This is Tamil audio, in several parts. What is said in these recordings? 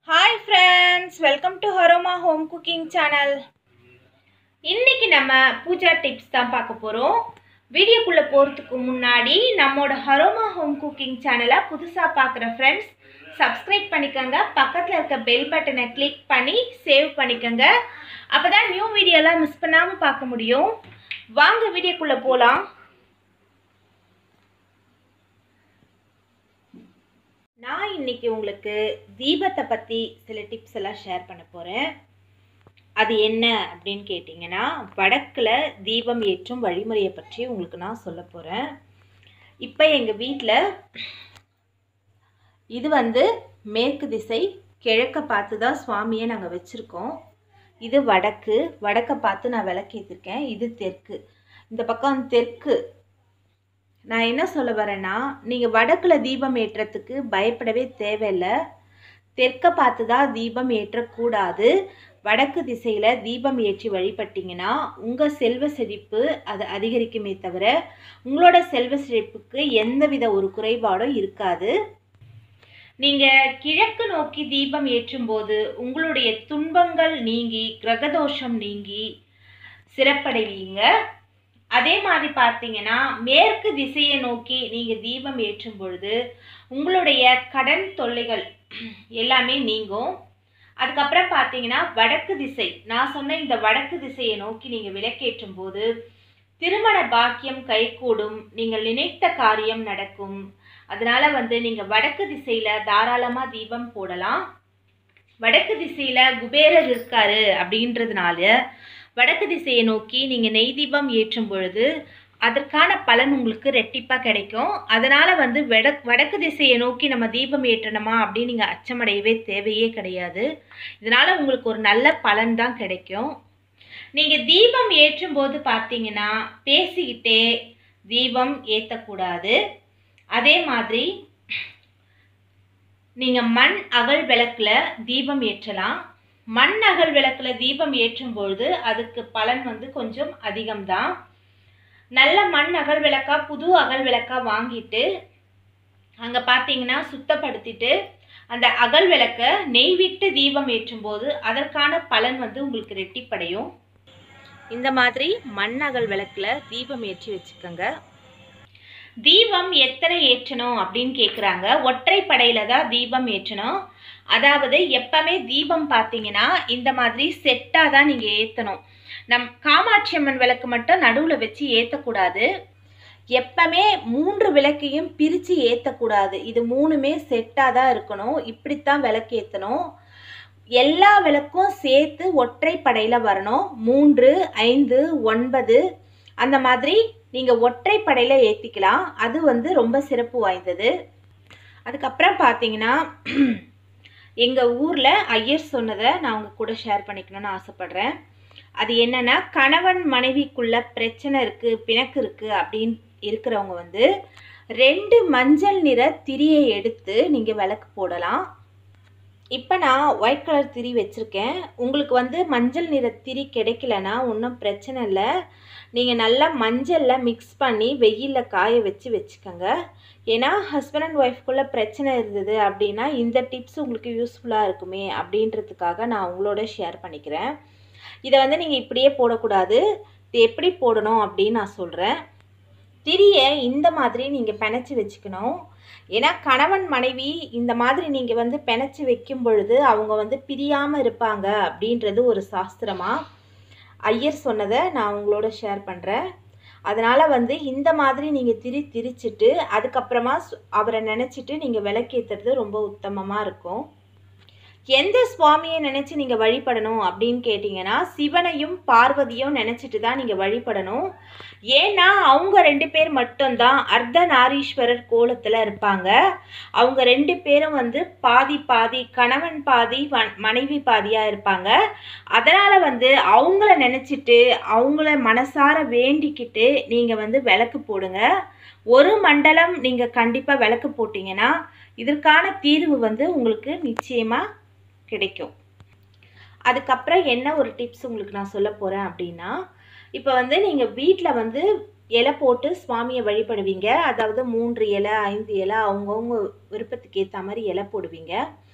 ஹாய் ஃப்ரெண்ட்ஸ் வெல்கம் டு ஹரோமா ஹோம் குக்கிங் சேனல் இன்னைக்கு நம்ம பூஜா டிப்ஸ் தான் பார்க்க போகிறோம் வீடியோக்குள்ளே போகிறதுக்கு முன்னாடி நம்மளோட ஹரோமா ஹோம் குக்கிங் சேனலை புதுசாக பார்க்குற ஃப்ரெண்ட்ஸ் சப்ஸ்கிரைப் பண்ணிக்கோங்க பக்கத்தில் இருக்க பெல் பட்டனை கிளிக் பண்ணி சேவ் பண்ணிக்கோங்க அப்போ தான் நியூ வீடியோலாம் மிஸ் பண்ணாமல் பார்க்க முடியும் வாங்க வீடியோக்குள்ளே போகலாம் நான் இன்னைக்கு உங்களுக்கு தீபத்தை பற்றி சில டிப்ஸ் எல்லாம் ஷேர் பண்ண போகிறேன் அது என்ன அப்படின்னு கேட்டிங்கன்னா வடக்கில் தீபம் ஏற்றும் வழிமுறையை பற்றி உங்களுக்கு நான் சொல்ல போகிறேன் இப்போ எங்கள் வீட்டில் இது வந்து மேற்கு திசை கிழக்க பார்த்து தான் சுவாமியை நாங்கள் வச்சுருக்கோம் இது வடக்கு வடக்கை பார்த்து நான் விளக்கேற்றிருக்கேன் இது தெற்கு இந்த பக்கம் தெற்கு நான் என்ன சொல்ல வரேன்னா நீங்கள் வடக்கில் தீபம் ஏற்றுறதுக்கு பயப்படவே தேவையில்லை தெற்க பார்த்து தான் தீபம் ஏற்றக்கூடாது வடக்கு திசையில் தீபம் ஏற்றி வழிபட்டிங்கன்னா உங்கள் செல்வ செழிப்பு அது அதிகரிக்குமே தவிர உங்களோட செல்வ செழிப்புக்கு எந்தவித ஒரு குறைபாடும் இருக்காது நீங்கள் கிழக்கு நோக்கி தீபம் ஏற்றும்போது உங்களுடைய துன்பங்கள் நீங்கி கிரகதோஷம் நீங்கி சிறப்படைவீங்க அதே மாதிரி பார்த்தீங்கன்னா மேற்கு திசையை நோக்கி நீங்கள் தீபம் ஏற்றும் பொழுது உங்களுடைய கடன் தொல்லைகள் எல்லாமே நீங்கும் அதுக்கப்புறம் பார்த்தீங்கன்னா வடக்கு திசை நான் சொன்ன இந்த வடக்கு திசையை நோக்கி நீங்கள் விளக்கேற்றும் போது திருமண பாக்கியம் கைகூடும் நீங்கள் நினைத்த காரியம் நடக்கும் அதனால வந்து நீங்கள் வடக்கு திசையில் தாராளமாக தீபம் போடலாம் வடக்கு திசையில் குபேரர் இருக்காரு அப்படின்றதுனால வடக்கு திசையை நோக்கி நீங்கள் நெய் தீபம் ஏற்றும் பொழுது அதற்கான பலன் உங்களுக்கு ரெட்டிப்பாக கிடைக்கும் அதனால் வந்து வட வடக்கு திசையை நோக்கி நம்ம தீபம் ஏற்றணுமா அப்படின்னு நீங்கள் அச்சமடையவே தேவையே கிடையாது இதனால் உங்களுக்கு ஒரு நல்ல பலன் தான் கிடைக்கும் நீங்கள் தீபம் ஏற்றும் போது பார்த்தீங்கன்னா பேசிக்கிட்டே தீபம் ஏற்றக்கூடாது அதே மாதிரி நீங்கள் மண் அகல் விளக்கில் தீபம் ஏற்றலாம் மண் அகல் விளக்கில் தீபம் ஏற்றும் பொழுது அதுக்கு பலன் வந்து கொஞ்சம் அதிகம்தான் நல்ல மண் அகல் விளக்கா புது அகல் விளக்கா வாங்கிட்டு அங்கே பார்த்தீங்கன்னா சுத்தப்படுத்திட்டு அந்த அகல் விளக்க நெய் விட்டு தீபம் ஏற்றும் போது அதற்கான பலன் வந்து உங்களுக்கு ரெட்டிப்படையும் இந்த மாதிரி மண் அகல் விளக்கில் தீபம் ஏற்றி வச்சுக்கோங்க தீபம் எத்தனை ஏற்றணும் அப்படின்னு கேட்குறாங்க ஒற்றைப்படையில தான் தீபம் ஏற்றணும் அதாவது எப்பவுமே தீபம் பார்த்தீங்கன்னா இந்த மாதிரி செட்டாக தான் நீங்கள் ஏற்றணும் நம் காமாட்சி அம்மன் விளக்கு மட்டும் நடுவில் வச்சு ஏற்றக்கூடாது எப்பவுமே மூன்று விளக்கையும் பிரித்து ஏற்றக்கூடாது இது மூணுமே செட்டாக தான் இருக்கணும் இப்படித்தான் விளக்கு ஏற்றணும் எல்லா விளக்கும் சேர்த்து ஒற்றைப்படையில் வரணும் மூன்று ஐந்து ஒன்பது அந்த மாதிரி நீங்கள் ஒற்றைப்படையில் ஏற்றிக்கலாம் அது வந்து ரொம்ப சிறப்பு வாய்ந்தது அதுக்கப்புறம் பார்த்தீங்கன்னா எங்கள் ஊரில் ஐயர் சொன்னதை நான் உங்கள் கூட ஷேர் பண்ணிக்கணும்னு ஆசைப்பட்றேன் அது என்னென்னா கணவன் மனைவிக்குள்ள பிரச்சனை இருக்குது பிணக்கு இருக்குது அப்படின்னு இருக்கிறவங்க வந்து ரெண்டு மஞ்சள் நிற திரியை எடுத்து நீங்கள் விளக்கு போடலாம் இப்போ நான் ஒயிட் கலர் திரி வச்சுருக்கேன் உங்களுக்கு வந்து மஞ்சள் நிற திரி கிடைக்கலனா ஒன்றும் பிரச்சனை இல்லை நீங்கள் நல்லா மஞ்சளில் மிக்ஸ் பண்ணி வெயிலில் காய வச்சு வச்சுக்கோங்க ஏன்னா ஹஸ்பண்ட் அண்ட் ஒய்ஃப்குள்ளே பிரச்சனை இருந்தது அப்படின்னா இந்த டிப்ஸ் உங்களுக்கு யூஸ்ஃபுல்லாக இருக்குமே அப்படின்றதுக்காக நான் உங்களோட ஷேர் பண்ணிக்கிறேன் இதை வந்து நீங்கள் இப்படியே போடக்கூடாது இது எப்படி போடணும் அப்படின்னு நான் சொல்கிறேன் திரியை இந்த மாதிரி நீங்கள் பிணைச்சி வச்சுக்கணும் ஏன்னா கணவன் மனைவி இந்த மாதிரி நீங்கள் வந்து பிணைச்சி வைக்கும் பொழுது அவங்க வந்து பிரியாமல் இருப்பாங்க அப்படின்றது ஒரு சாஸ்திரமாக ஐயர் சொன்னதை நான் உங்களோட ஷேர் பண்ணுறேன் அதனால் வந்து இந்த மாதிரி நீங்கள் திரி திரிச்சிட்டு அதுக்கப்புறமா அவரை நினச்சிட்டு நீங்கள் விளக்கேற்றுறது ரொம்ப உத்தமமாக இருக்கும் எந்த சுவாமியை நினச்சி நீங்கள் வழிபடணும் அப்படின்னு கேட்டிங்கன்னா சிவனையும் பார்வதியும் நினச்சிட்டு தான் நீங்கள் வழிபடணும் ஏன்னா அவங்க ரெண்டு பேர் மட்டும்தான் அர்த்த நாரீஸ்வரர் கோலத்தில் இருப்பாங்க அவங்க ரெண்டு பேரும் வந்து பாதி பாதி கணவன் பாதி மனைவி பாதியாக இருப்பாங்க அதனால் வந்து அவங்கள நினச்சிட்டு அவங்கள மனசார வேண்டிக்கிட்டு நீங்கள் வந்து விளக்கு போடுங்க ஒரு மண்டலம் நீங்கள் கண்டிப்பாக விளக்கு போட்டிங்கன்னா இதற்கான தீர்வு வந்து உங்களுக்கு நிச்சயமாக கிடைக்கும் அதுக்கப்புறம் என்ன ஒரு டிப்ஸ் உங்களுக்கு நான் சொல்ல போகிறேன் அப்படின்னா இப்போ வந்து நீங்கள் வீட்டில் வந்து இலை போட்டு சுவாமியை வழிபடுவீங்க அதாவது மூன்று இலை ஐந்து இலை அவங்கவுங்க விருப்பத்துக்கு ஏற்ற மாதிரி இலை போடுவீங்க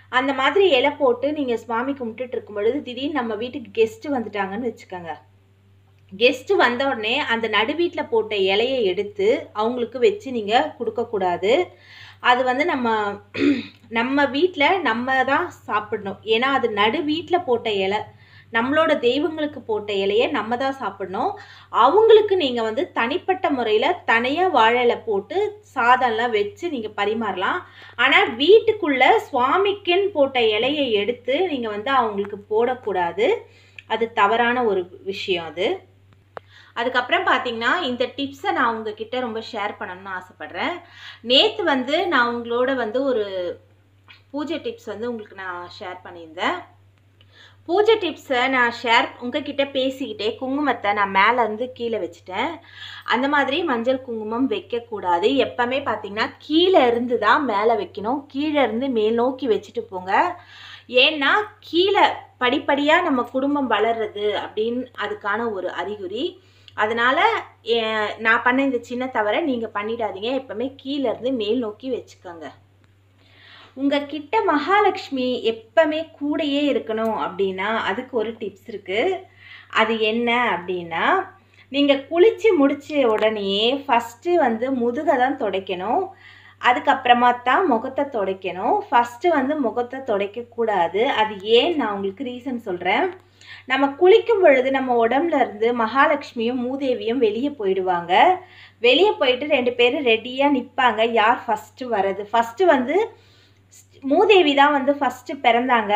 அந்த மாதிரி இலை போட்டு நீங்கள் சுவாமி கும்பிட்டுட்டு இருக்கும் பொழுது திடீர்னு நம்ம வீட்டுக்கு கெஸ்ட்டு வந்துட்டாங்கன்னு வச்சுக்கோங்க கெஸ்ட்டு வந்த உடனே அந்த நடு வீட்டில் போட்ட இலையை எடுத்து அவங்களுக்கு வச்சு நீங்கள் கொடுக்கக்கூடாது அது வந்து நம்ம நம்ம வீட்டில் நம்ம தான் சாப்பிடணும் ஏன்னா அது நடு வீட்டில் போட்ட இலை நம்மளோட தெய்வங்களுக்கு போட்ட இலையை நம்ம தான் சாப்பிடணும் அவங்களுக்கு நீங்கள் வந்து தனிப்பட்ட முறையில் தனியாக வாழை இலை போட்டு சாதம்லாம் வச்சு நீங்கள் பரிமாறலாம் ஆனால் வீட்டுக்குள்ளே சுவாமிக்குன்னு போட்ட இலையை எடுத்து நீங்கள் வந்து அவங்களுக்கு போடக்கூடாது அது தவறான ஒரு விஷயம் அது அதுக்கப்புறம் பார்த்தீங்கன்னா இந்த டிப்ஸை நான் உங்ககிட்ட ரொம்ப ஷேர் பண்ணணும்னு ஆசைப்பட்றேன் நேற்று வந்து நான் உங்களோட வந்து ஒரு பூஜை டிப்ஸ் வந்து உங்களுக்கு நான் ஷேர் பண்ணியிருந்தேன் பூஜை டிப்ஸை நான் ஷேர் உங்ககிட்ட பேசிக்கிட்டே குங்குமத்தை நான் மேலே இருந்து கீழே வச்சுட்டேன் அந்த மாதிரி மஞ்சள் குங்குமம் வைக்கக்கூடாது எப்பவுமே பார்த்தீங்கன்னா கீழே இருந்து தான் மேலே வைக்கணும் கீழே இருந்து மேல் நோக்கி வச்சுட்டு போங்க ஏன்னா கீழே படிப்படியாக நம்ம குடும்பம் வளர்றது அப்படின்னு அதுக்கான ஒரு அறிகுறி அதனால் நான் பண்ண இந்த சின்ன தவிர நீங்கள் பண்ணிடாதீங்க எப்பவுமே கீழே இருந்து மேல் நோக்கி வச்சுக்கோங்க உங்ககிட்ட மகாலட்சுமி எப்பவுமே கூடையே இருக்கணும் அப்படின்னா அதுக்கு ஒரு டிப்ஸ் இருக்குது அது என்ன அப்படின்னா நீங்கள் குளித்து முடிச்ச உடனே ஃபஸ்ட்டு வந்து முதுகை தான் துடைக்கணும் அதுக்கப்புறமா தான் முகத்தை துடைக்கணும் ஃபஸ்ட்டு வந்து முகத்தை துடைக்கக்கூடாது அது ஏன் நான் உங்களுக்கு ரீசன் சொல்கிறேன் நம்ம குளிக்கும் பொழுது நம்ம உடம்புல இருந்து மகாலட்சுமியும் மூதேவியும் வெளியே போயிடுவாங்க வெளியே போயிட்டு ரெண்டு பேரும் ரெடியாக நிற்பாங்க யார் ஃபஸ்ட்டு வர்றது ஃபஸ்ட்டு வந்து மூதேவி தான் வந்து ஃபஸ்ட்டு பிறந்தாங்க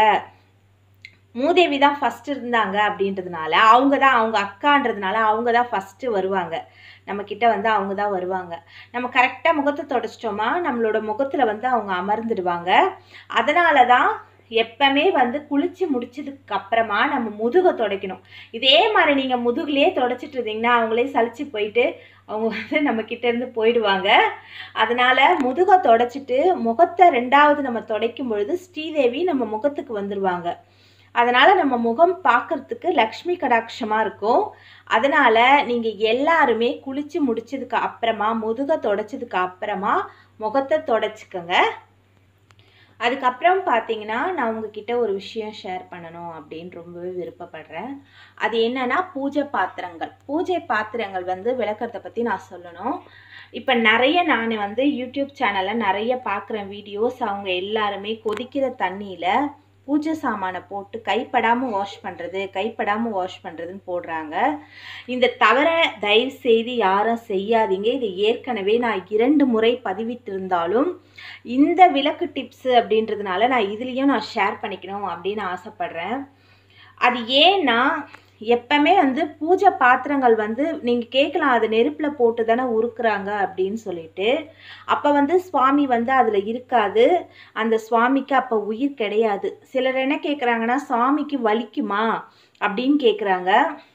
மூதேவி தான் ஃபஸ்ட்டு இருந்தாங்க அப்படின்றதுனால அவங்க தான் அவங்க அக்கான்றதுனால அவங்க தான் ஃபஸ்ட்டு வருவாங்க நம்ம கிட்ட வந்து அவங்க தான் வருவாங்க நம்ம கரெக்டாக முகத்தை தொடச்சிட்டோமா நம்மளோட முகத்தில் வந்து அவங்க அமர்ந்துடுவாங்க அதனால தான் எப்பவுமே வந்து குளிச்சு முடிச்சதுக்கு அப்புறமா நம்ம முதுகை துடைக்கணும் இதே மாதிரி நீங்கள் முதுகுலேயே தொடச்சிட்டு இருந்தீங்கன்னா அவங்களே சலிச்சு போயிட்டு அவங்க வந்து நம்ம கிட்ட இருந்து போயிடுவாங்க அதனால முதுகை தொடச்சிட்டு முகத்தை ரெண்டாவது நம்ம துடைக்கும் பொழுது ஸ்ரீதேவி நம்ம முகத்துக்கு வந்துடுவாங்க அதனால நம்ம முகம் பார்க்கறதுக்கு லக்ஷ்மி கடாட்சமா இருக்கும் அதனால நீங்க எல்லாருமே குளிச்சு முடிச்சதுக்கு அப்புறமா முதுகை தொடச்சதுக்கு அப்புறமா முகத்தை தொடச்சிக்கோங்க அதுக்கப்புறம் பார்த்தீங்கன்னா நான் உங்ககிட்ட ஒரு விஷயம் ஷேர் பண்ணணும் அப்படின்னு ரொம்பவே விருப்பப்படுறேன் அது என்னன்னா பூஜை பாத்திரங்கள் பூஜை பாத்திரங்கள் வந்து விளக்கறத பற்றி நான் சொல்லணும் இப்போ நிறைய நான் வந்து யூடியூப் சேனலில் நிறைய பார்க்குறேன் வீடியோஸ் அவங்க எல்லாருமே கொதிக்கிற தண்ணியில் பூஜை சாமானை போட்டு கைப்படாமல் வாஷ் பண்ணுறது கைப்படாமல் வாஷ் பண்ணுறதுன்னு போடுறாங்க இந்த தவிர தயவு செய்து யாரும் செய்யாதீங்க இது ஏற்கனவே நான் இரண்டு முறை பதிவிட்டிருந்தாலும் இந்த விளக்கு டிப்ஸு அப்படின்றதுனால நான் இதுலேயும் நான் ஷேர் பண்ணிக்கணும் அப்படின்னு ஆசைப்பட்றேன் அது ஏன்னா எப்பவுமே வந்து பூஜை பாத்திரங்கள் வந்து நீங்கள் கேட்கலாம் அது நெருப்பில் போட்டு தானே உருக்குறாங்க அப்படின்னு சொல்லிட்டு அப்போ வந்து சுவாமி வந்து அதில் இருக்காது அந்த சுவாமிக்கு அப்போ உயிர் கிடையாது சிலர் என்ன கேட்குறாங்கன்னா சுவாமிக்கு வலிக்குமா அப்படின்னு கேட்குறாங்க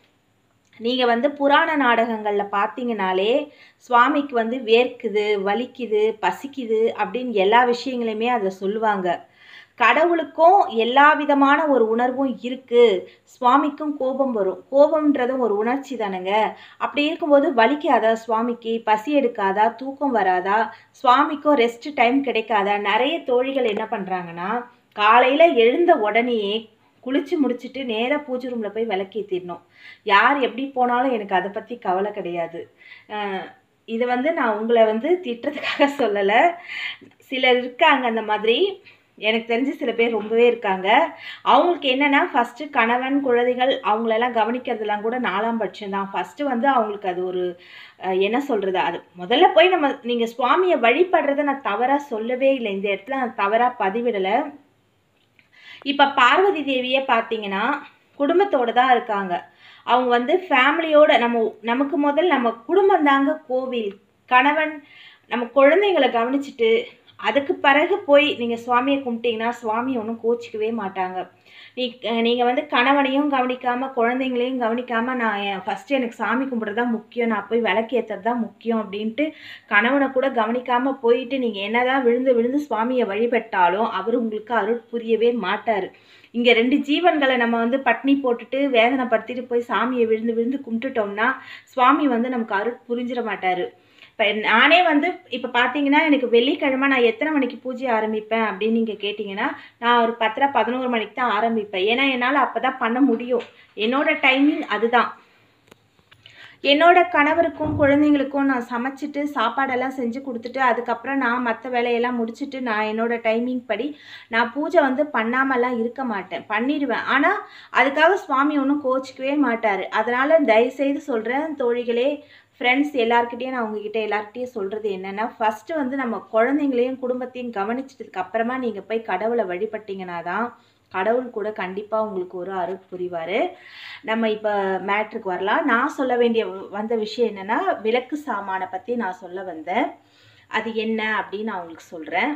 நீங்கள் வந்து புராண நாடகங்களில் பார்த்தீங்கனாலே சுவாமிக்கு வந்து வேர்க்குது வலிக்குது பசிக்குது அப்படின்னு எல்லா விஷயங்களையுமே அதை சொல்லுவாங்க கடவுளுக்கும் எல்லா விதமான ஒரு உணர்வும் இருக்கு சுவாமிக்கும் கோபம் வரும் கோபம்ன்றதும் ஒரு உணர்ச்சி தானுங்க அப்படி இருக்கும்போது வலிக்காதா சுவாமிக்கு பசி எடுக்காதா தூக்கம் வராதா சுவாமிக்கும் ரெஸ்ட் டைம் கிடைக்காதா நிறைய தோழிகள் என்ன பண்ணுறாங்கன்னா காலையில் எழுந்த உடனேயே குளிச்சு முடிச்சுட்டு நேராக பூஜை ரூமில் போய் விளக்கேற்றிடணும் யார் எப்படி போனாலும் எனக்கு அதை பற்றி கவலை கிடையாது அஹ் இது வந்து நான் உங்களை வந்து திட்டுறதுக்காக சொல்லலை சிலர் இருக்காங்க அந்த மாதிரி எனக்கு தெரிஞ்சு சில பேர் ரொம்பவே இருக்காங்க அவங்களுக்கு என்னென்னா ஃபஸ்ட்டு கணவன் குழந்தைகள் அவங்களெல்லாம் கவனிக்கிறதுலாம் கூட நாலாம் பட்சம் தான் ஃபஸ்ட்டு வந்து அவங்களுக்கு அது ஒரு அஹ், என்ன சொல்கிறது அது முதல்ல போய் நம்ம நீங்கள் சுவாமியை வழிபடுறதை நான் தவறாக சொல்லவே இல்லை இந்த இடத்துல நான் தவறாக பதிவிடலை இப்போ பார்வதி தேவியே பார்த்தீங்கன்னா குடும்பத்தோட தான் இருக்காங்க அவங்க வந்து ஃபேமிலியோட நம்ம நமக்கு முதல் நம்ம குடும்பம் தாங்க கோவில் கணவன் நம்ம குழந்தைங்களை கவனிச்சுட்டு அதுக்கு பிறகு போய் நீங்கள் சுவாமியை கும்பிட்டீங்கன்னா சுவாமி ஒன்றும் கோச்சிக்கவே மாட்டாங்க நீ நீங்கள் வந்து கணவனையும் கவனிக்காமல் குழந்தைங்களையும் கவனிக்காமல் நான் என் ஃபஸ்ட்டு எனக்கு சாமி கும்பிட்றது தான் முக்கியம் நான் போய் விளக்கேற்றுறது தான் முக்கியம் அப்படின்ட்டு கணவனை கூட கவனிக்காமல் போயிட்டு நீங்கள் என்னதான் விழுந்து விழுந்து சுவாமியை வழிபட்டாலும் அவர் உங்களுக்கு அருள் புரியவே மாட்டார் இங்கே ரெண்டு ஜீவன்களை நம்ம வந்து பட்னி போட்டுட்டு வேதனைப்படுத்திட்டு போய் சாமியை விழுந்து விழுந்து கும்பிட்டுட்டோம்னா சுவாமி வந்து நமக்கு அருள் புரிஞ்சிட மாட்டார் இப்போ நானே வந்து இப்போ பார்த்தீங்கன்னா எனக்கு வெள்ளிக்கிழமை நான் எத்தனை மணிக்கு பூஜை ஆரம்பிப்பேன் அப்படின்னு நீங்கள் கேட்டிங்கன்னா நான் ஒரு பத்தரை பதினோரு மணிக்கு தான் ஆரம்பிப்பேன் ஏன்னா என்னால் அப்போ தான் பண்ண முடியும் என்னோட டைமிங் அதுதான் என்னோட கணவருக்கும் குழந்தைங்களுக்கும் நான் சமைச்சிட்டு சாப்பாடெல்லாம் செஞ்சு கொடுத்துட்டு அதுக்கப்புறம் நான் மற்ற வேலையெல்லாம் முடிச்சுட்டு நான் என்னோட டைமிங் படி நான் பூஜை வந்து பண்ணாமலாம் இருக்க மாட்டேன் பண்ணிடுவேன் ஆனால் அதுக்காக சுவாமி ஒன்றும் கோச்சிக்கவே மாட்டார் அதனால் தயவுசெய்து சொல்கிறேன் தோழிகளே ஃப்ரெண்ட்ஸ் எல்லாருக்கிட்டேயும் நான் உங்ககிட்ட எல்லார்கிட்டையும் சொல்கிறது என்னென்னா ஃபஸ்ட்டு வந்து நம்ம குழந்தைங்களையும் குடும்பத்தையும் கவனிச்சதுக்கு அப்புறமா நீங்கள் போய் கடவுளை வழிபட்டீங்கன்னா தான் கடவுள் கூட கண்டிப்பாக உங்களுக்கு ஒரு அருள் புரிவார் நம்ம இப்போ மேட்ருக்கு வரலாம் நான் சொல்ல வேண்டிய வந்த விஷயம் என்னென்னா விளக்கு சாமானை பற்றி நான் சொல்ல வந்தேன் அது என்ன அப்படின்னு நான் உங்களுக்கு சொல்கிறேன்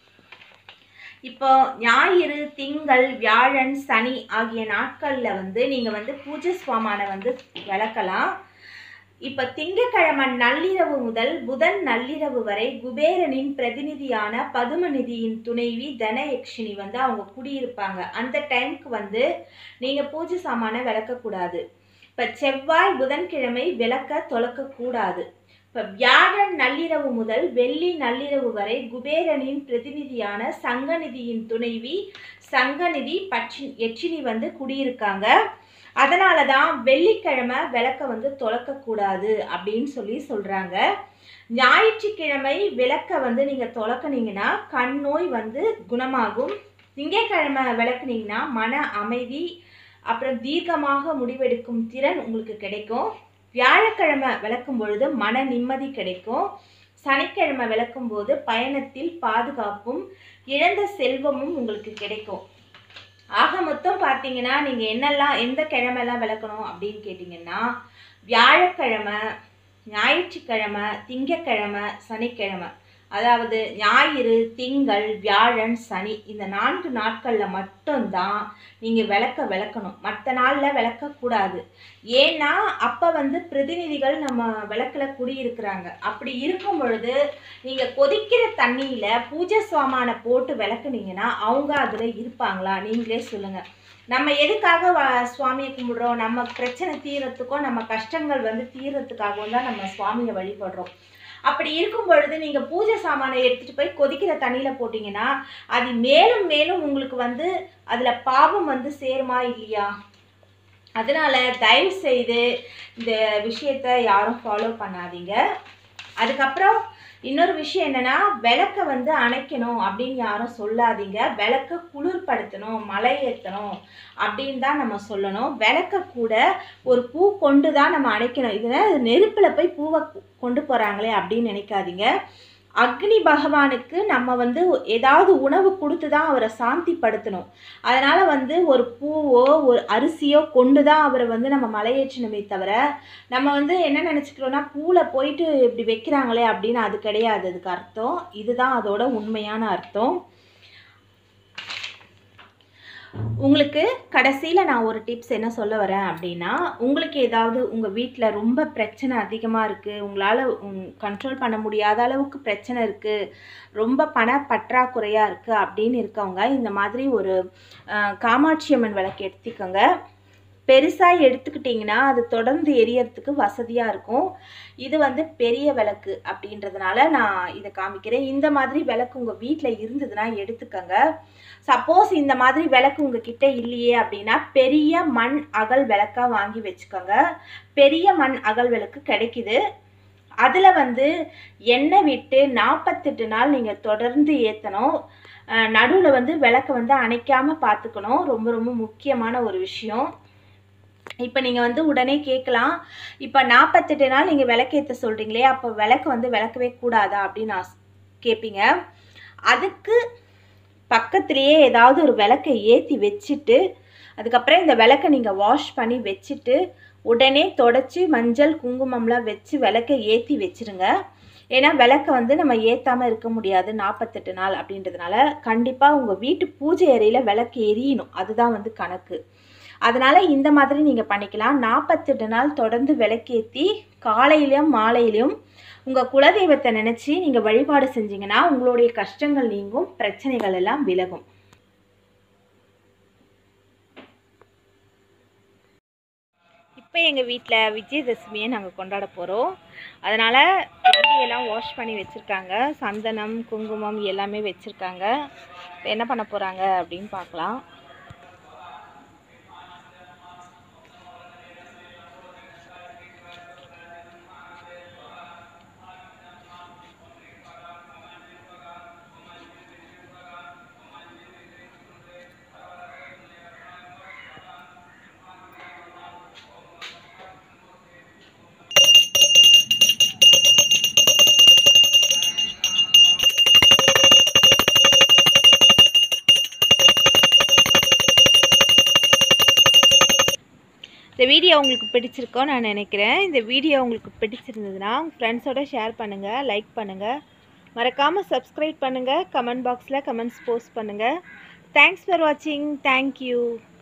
இப்போ ஞாயிறு திங்கள் வியாழன் சனி ஆகிய நாட்களில் வந்து நீங்கள் வந்து பூஜை சுவாமான வந்து விளக்கலாம் இப்போ திங்கக்கிழமை நள்ளிரவு முதல் புதன் நள்ளிரவு வரை குபேரனின் பிரதிநிதியான பதுமநிதியின் துணைவி தனயக்ஷினி வந்து அவங்க குடியிருப்பாங்க அந்த டைம்க்கு வந்து நீங்கள் பூஜை சாமானை விளக்கக்கூடாது இப்போ செவ்வாய் புதன்கிழமை விளக்க தொலைக்கக்கூடாது இப்போ வியாழன் நள்ளிரவு முதல் வெள்ளி நள்ளிரவு வரை குபேரனின் பிரதிநிதியான சங்கநிதியின் துணைவி சங்கநிதி பட்சி எச்சினி வந்து குடியிருக்காங்க அதனால தான் வெள்ளிக்கிழமை விளக்க வந்து தொலைக்கக்கூடாது அப்படின்னு சொல்லி சொல்கிறாங்க ஞாயிற்றுக்கிழமை விளக்க வந்து நீங்கள் தொலைக்குனீங்கன்னா கண் நோய் வந்து குணமாகும் திங்கட்கிழமை விளக்குனீங்கன்னா மன அமைதி அப்புறம் தீர்க்கமாக முடிவெடுக்கும் திறன் உங்களுக்கு கிடைக்கும் வியாழக்கிழமை விளக்கும் பொழுது மன நிம்மதி கிடைக்கும் சனிக்கிழமை விளக்கும் போது பயணத்தில் பாதுகாப்பும் இழந்த செல்வமும் உங்களுக்கு கிடைக்கும் ஆக மொத்தம் பார்த்தீங்கன்னா நீங்கள் என்னெல்லாம் எந்த கிழமெல்லாம் விளக்கணும் அப்படின்னு கேட்டிங்கன்னா வியாழக்கிழமை ஞாயிற்றுக்கிழமை திங்கக்கிழமை சனிக்கிழமை அதாவது ஞாயிறு திங்கள் வியாழன் சனி இந்த நான்கு நாட்களில் மட்டும்தான் நீங்கள் விளக்க விளக்கணும் மற்ற நாளில் விளக்கக்கூடாது ஏன்னா அப்போ வந்து பிரதிநிதிகள் நம்ம விளக்கில் குடியிருக்கிறாங்க அப்படி இருக்கும் பொழுது நீங்கள் கொதிக்கிற தண்ணியில் பூஜை சாமானை போட்டு விளக்குனீங்கன்னா அவங்க அதில் இருப்பாங்களா நீங்களே சொல்லுங்கள் நம்ம எதுக்காக வ- சுவாமியை கும்பிடுறோம் நம்ம பிரச்சனை தீரத்துக்கும் நம்ம கஷ்டங்கள் வந்து தீரத்துக்காகவும் தான் நம்ம சுவாமியை வழிபடுறோம் அப்படி இருக்கும் பொழுது நீங்கள் பூஜை சாமானை எடுத்துகிட்டு போய் கொதிக்கிற தண்ணியில் போட்டிங்கன்னா அது மேலும் மேலும் உங்களுக்கு வந்து அதில் பாவம் வந்து சேருமா இல்லையா அதனால தயவு செய்து இந்த விஷயத்த யாரும் ஃபாலோ பண்ணாதீங்க அதுக்கப்புறம் இன்னொரு விஷயம் என்னன்னா விளக்க வந்து அணைக்கணும் அப்படின்னு யாரும் சொல்லாதீங்க விளக்க குளிர்படுத்தணும் மலை ஏற்றணும் அப்படின்னு தான் நம்ம சொல்லணும் விளக்க கூட ஒரு பூ கொண்டு தான் நம்ம அணைக்கணும் இதில் நெருப்பில் போய் பூவை கொண்டு போகிறாங்களே அப்படின்னு நினைக்காதீங்க அக்னி பகவானுக்கு நம்ம வந்து ஏதாவது உணவு கொடுத்து தான் அவரை சாந்திப்படுத்தணும் அதனால் வந்து ஒரு பூவோ ஒரு அரிசியோ கொண்டு தான் அவரை வந்து நம்ம மலையேற்றணுமே தவிர நம்ம வந்து என்ன நினச்சிக்கிறோன்னா பூவில் போயிட்டு இப்படி வைக்கிறாங்களே அப்படின்னு அது கிடையாது அதுக்கு அர்த்தம் இதுதான் அதோட உண்மையான அர்த்தம் உங்களுக்கு கடைசியில் நான் ஒரு டிப்ஸ் என்ன சொல்ல வரேன் அப்படின்னா உங்களுக்கு ஏதாவது உங்கள் வீட்டில் ரொம்ப பிரச்சனை அதிகமாக இருக்குது உங்களால் கண்ட்ரோல் பண்ண முடியாத அளவுக்கு பிரச்சனை இருக்குது ரொம்ப பண பற்றாக்குறையாக இருக்குது அப்படின்னு இருக்கவங்க இந்த மாதிரி ஒரு அஹ், காமாட்சி அம்மன் விளக்கு எடுத்துக்கோங்க பெருசாக எடுத்துக்கிட்டிங்கன்னா அது தொடர்ந்து எரியறதுக்கு வசதியாக இருக்கும் இது வந்து பெரிய விளக்கு அப்படின்றதுனால நான் இதை காமிக்கிறேன் இந்த மாதிரி விளக்கு உங்கள் வீட்டில் இருந்ததுன்னா எடுத்துக்கோங்க சப்போஸ் இந்த மாதிரி விளக்கு உங்ககிட்ட இல்லையே அப்படின்னா பெரிய மண் அகல் விளக்காக வாங்கி வச்சுக்கோங்க பெரிய மண் அகல் விளக்கு கிடைக்குது அதில் வந்து எண்ணெய் விட்டு நாற்பத்தெட்டு நாள் நீங்கள் தொடர்ந்து ஏற்றணும் நடுவில் வந்து விளக்கை வந்து அணைக்காமல் பார்த்துக்கணும் ரொம்ப ரொம்ப முக்கியமான ஒரு விஷயம் இப்போ நீங்கள் வந்து உடனே கேட்கலாம் இப்போ நாற்பத்தெட்டு நாள் நீங்கள் விளக்கேற்ற சொல்கிறீங்களே அப்போ விளக்கு வந்து விளக்கவே கூடாதா அப்படின்னு நான் ஸ்- கேட்பீங்க அதுக்கு பக்கத்துலேயே ஏதாவது ஒரு விளக்கை ஏற்றி வச்சுட்டு அதுக்கப்புறம் இந்த விளக்கை நீங்கள் வாஷ் பண்ணி வச்சுட்டு உடனே தொடச்சி மஞ்சள் குங்குமம்லாம் வச்சு விளக்கை ஏற்றி வச்சிருங்க ஏன்னா விளக்கை வந்து நம்ம ஏற்றாமல் இருக்க முடியாது நாற்பத்தெட்டு நாள் அப்படின்றதுனால கண்டிப்பாக உங்கள் வீட்டு பூஜை அறையில் விளக்கு எரியணும் அதுதான் வந்து கணக்கு அதனால் இந்த மாதிரி நீங்கள் பண்ணிக்கலாம் நாற்பத்தெட்டு நாள் தொடர்ந்து விளக்கேற்றி காலையிலையும் மாலையிலையும் உங்கள் குலதெய்வத்தை நினச்சி நீங்கள் வழிபாடு செஞ்சீங்கன்னா உங்களுடைய கஷ்டங்கள் நீங்கும் பிரச்சனைகள் எல்லாம் விலகும் இப்போ இப்போ எங்கள் வீட்டில் விஜயதசமியை நாங்கள் கொண்டாட போகிறோம் அதனால் வண்டியெல்லாம் வாஷ் பண்ணி வச்சுருக்காங்க சந்தனம் குங்குமம் எல்லாமே வச்சுருக்காங்க இப்போ என்ன பண்ண போகிறாங்க அப்படின்னு பார்க்கலாம் இந்த வீடியோ உங்களுக்கு பிடிச்சிருக்கோன்னு நான் நினைக்கிறேன் இந்த வீடியோ உங்களுக்கு பிடிச்சிருந்ததுன்னா உங்கள் ஃப்ரெண்ட்ஸோட ஷேர் பண்ணுங்கள் லைக் பண்ணுங்கள் மறக்காமல் சப்ஸ்கிரைப் பண்ணுங்கள் கமெண்ட் பாக்ஸில் கமெண்ட்ஸ் போஸ்ட் பண்ணுங்கள் தேங்க்ஸ் ஃபார் வாட்சிங் தேங்க்யூ